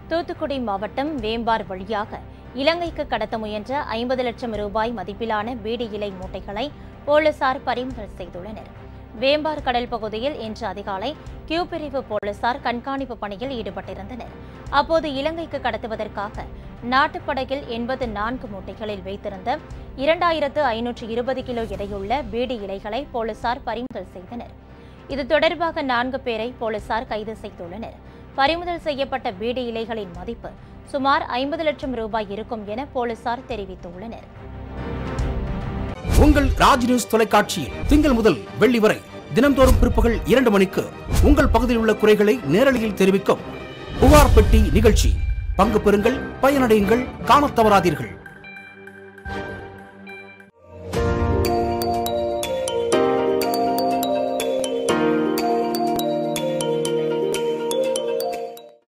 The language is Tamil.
தூத்துக்குடி மாவட்டம் வேம்பார் வழியாக இலங்கைக்கு கடத்த முயன்ற ஐம்பது லட்சம் ரூபாய் மதிப்பிலான பீடி இலை மூட்டைகளை போலீசார் பறிமுதல் செய்துள்ளனர் வேம்பார் கடல் பகுதியில் இன்று அதிகாலை கியூ பிரிவு போலீசார் கண்காணிப்பு பணியில் ஈடுபட்டிருந்தனர் அப்போது இலங்கைக்கு கடத்துவதற்காக நாட்டுப்படகில் எண்பது நான்கு மூட்டைகளில் வைத்திருந்த இரண்டாயிரத்து ஐநூற்று இருபது கிலோ எடையுள்ள பீடி இலைகளை போலீசார் பறிமுதல் செய்தனர் இது தொடர்பாக நான்கு பேரை போலீசார் கைது செய்துள்ளனர் பறிமுதல் செய்யப்பட்ட பீடி இலைகளின் மதிப்பு சுமார் ஐம்பது லட்சம் ரூபாய் இருக்கும் என போலீசார் தெரிவித்துள்ளனர் உங்கள் ராஜ் நியூஸ் தொலைக்காட்சியில் திங்கள் முதல் வெள்ளி வரை தினம்தோறும் பிற்பகல் இரண்டு மணிக்கு உங்கள் பகுதியில் உள்ள குறைகளை நேரலையில் தெரிவிக்கும் புகார் பெட்டி நிகழ்ச்சி பங்கு பெறுங்கள் பயனடையுங்கள் காணத் தவறாதீர்கள்